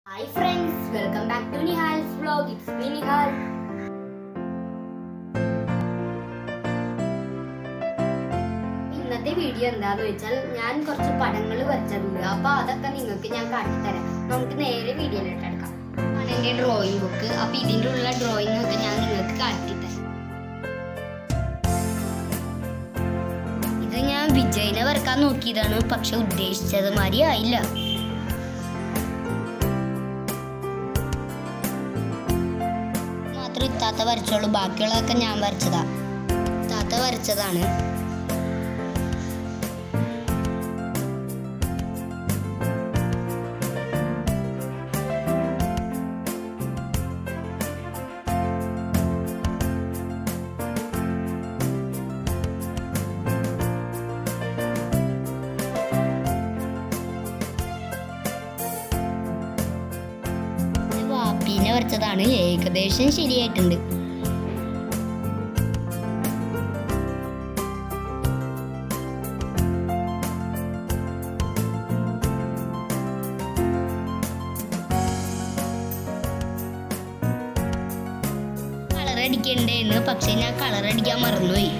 hi friends welcome back to Nihal's vlog it's me Nihal ഇന്നത്തെ video എന്താന്ന് വെച്ചാൽ ഞാൻ കുറച്ച് പടങ്ങൾ വരച്ചിട്ടുണ്ട് അപ്പൊ അതൊക്കെ നിങ്ങൾക്ക് ഞാൻ കാട്ടിത്തരാം നമുക്ക് നേരെ വീഡിയോയിലിട്ട് എടുക്കാം ആണ് എൻ്റെ ഡ്രോയിങ് ബുക്ക് അപ്പൊ ഇതിൻ്റെ ഉള്ള ഡ്രോയിങ് ഒക്കെ ഞാൻ നിങ്ങൾക്ക് കാട്ടിത്തരാം ഇത് ഞാൻ വിജയിനെ വരക്കാൻ നോക്കിയതാണ് പക്ഷെ ഉദ്ദേശിച്ചത് മാതിരി ആയില്ല മാത്രം ഇത്താത്ത വരച്ചോളൂ ബാക്കിയുള്ളതൊക്കെ ഞാൻ വരച്ചതാ താത്ത വരച്ചതാണ് ഇത് വാപ്പീനെ വരച്ചതാണ് ഏകദേശം ശരിയായിട്ടുണ്ട് കളർ അടിക്കണ്ടേന്ന് പക്ഷെ ഞാൻ കളർ അടിക്കാൻ മറന്നുപോയി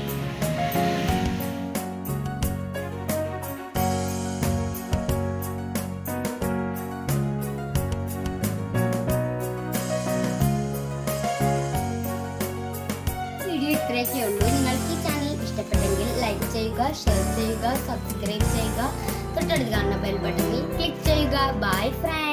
വീഡിയോ ഇത്രയൊക്കെ ഉള്ളൂ നിങ്ങൾക്ക് ഈ ചാനൽ ഇഷ്ടപ്പെട്ടെങ്കിൽ ലൈക്ക് ചെയ്യുക ഷെയർ ചെയ്യുക സബ്സ്ക്രൈബ് ചെയ്യുക തൊട്ടടുത്ത് കാണുന്ന ബെൽ ബട്ടണിൽ ക്ലിക്ക് ചെയ്യുക ബൈ ഫ്രണ്ട്സ്